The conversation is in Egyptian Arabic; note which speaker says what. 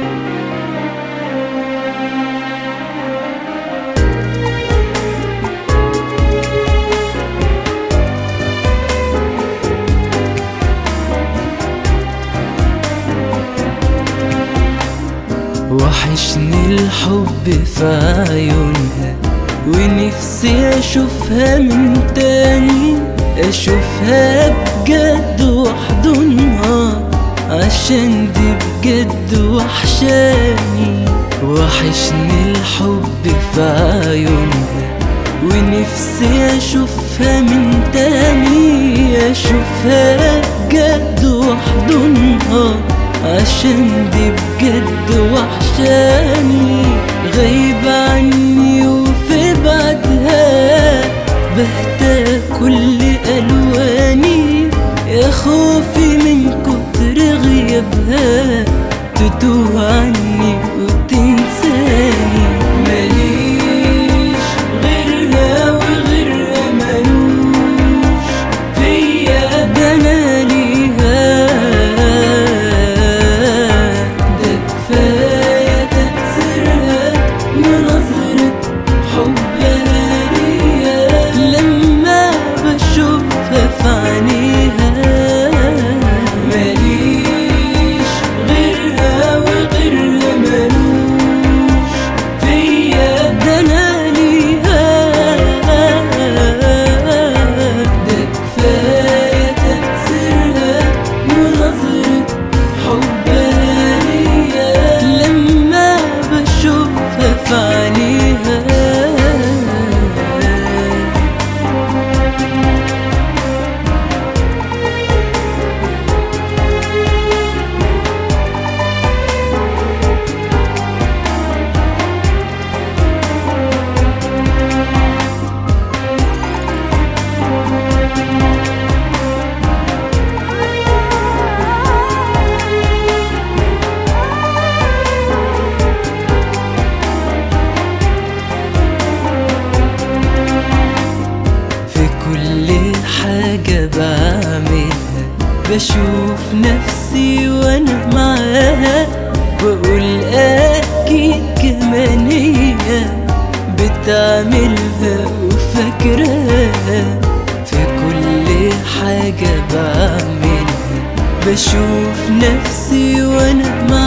Speaker 1: وحشني الحب في عيونها ونفسي اشوفها من تاني اشوفها بجد واحضنها عشان دي بجد وحشاني وحشني الحب في عيونها ونفسي اشوفها من تاني اشوفها بجد واحضنها عشان دي بجد وحشاني غايبة عني وفي بعدها بهتى كل ألواني يا خوفي من كتر غيابها تتوه عني وتنساني ماليش غيرها وغيرها ملوش فيا ده انا ليها ده كفاية تأثيرها ونظرة حبها ليا لما بشوفها في عينيها ماليش غيرها وغيرها ملوش فيا ده انا ليها ده كفاية تأثيرها ونظرة حبها ليا لما بشوفها في عينيها في كل حاجة بعملها بشوف نفسي وانا معاها واقول اكيد كمان هي بتعملها وفاكراها في كل حاجة بعملها بشوف نفسي وانا معاها